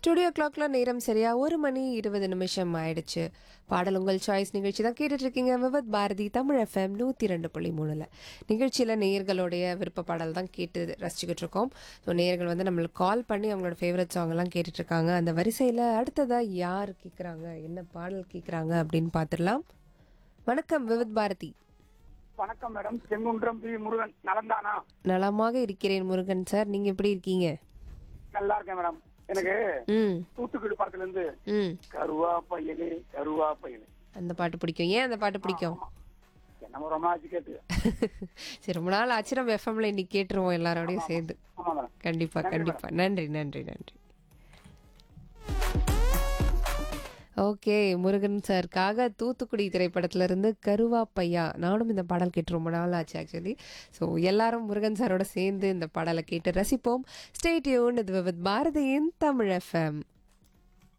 studio கிளாக்ல நேரம் சரியா ஒரு மணி இருபது நிமிஷம் ஆயிடுச்சு பாடல் உங்கள் சாய்ஸ் நிகழ்ச்சி தான் கேட்டுட்டு இருக்கீங்க விவத் பாரதி தமிழ் எஃப்எம் நூற்றி ரெண்டு புள்ளி மூணுல நிகழ்ச்சியில் நேயர்களுடைய விருப்ப பாடல் தான் கேட்டு ரசிச்சுக்கிட்டு இருக்கோம் ஸோ நேயர்கள் வந்து நம்மளுக்கு கால் பண்ணி அவங்களோட ஃபேவரட் சாங் எல்லாம் கேட்டுட்டு இருக்காங்க அந்த வரிசையில் அடுத்ததாக யார் கேட்குறாங்க என்ன பாடல் கேட்குறாங்க அப்படின்னு பார்த்துடலாம் வணக்கம் விவத் பாரதி வணக்கம் மேடம் செங்குன்றம் பி முருகன் நலந்தானா நலமாக இருக்கிறேன் முருகன் சார் நீங்கள் எப்படி இருக்கீங்க நல்லா இருக்கேன் மேடம் எனக்கு ம் தூத்துக்குடி படத்துல இருந்து ம் கருவா பையனே கருவா பையனே அந்த பாட்டு பிடிக்கும் ஏன் அந்த பாட்டு பிடிக்கும் என்ன ரொம்ப ஆச்சு கேட்டு சரி ரொம்ப நாள் ஆச்சு நம்ம எஃப்எம்ல இன்னைக்கு கேட்டுருவோம் எல்லாரோடையும் சேர்ந்து ஆமா மேடம் கண்டிப்பா கண்டிப்பா நன்றி நன்றி நன்றி ஓகே முருகன் சார்க்காக தூத்துக்குடி திரைப்படத்துல இருந்து கருவா பையா நானும் இந்த பாடல் கேட்டு ரொம்ப நாள் ஆச்சு ஆக்சுவலி ஸோ எல்லாரும் முருகன் சாரோட சேர்ந்து இந்த பாடலை கேட்டு ரசிப்போம் ஸ்டேட்யூன் இது வித் பாரதியின் தமிழ் எஃப்எம்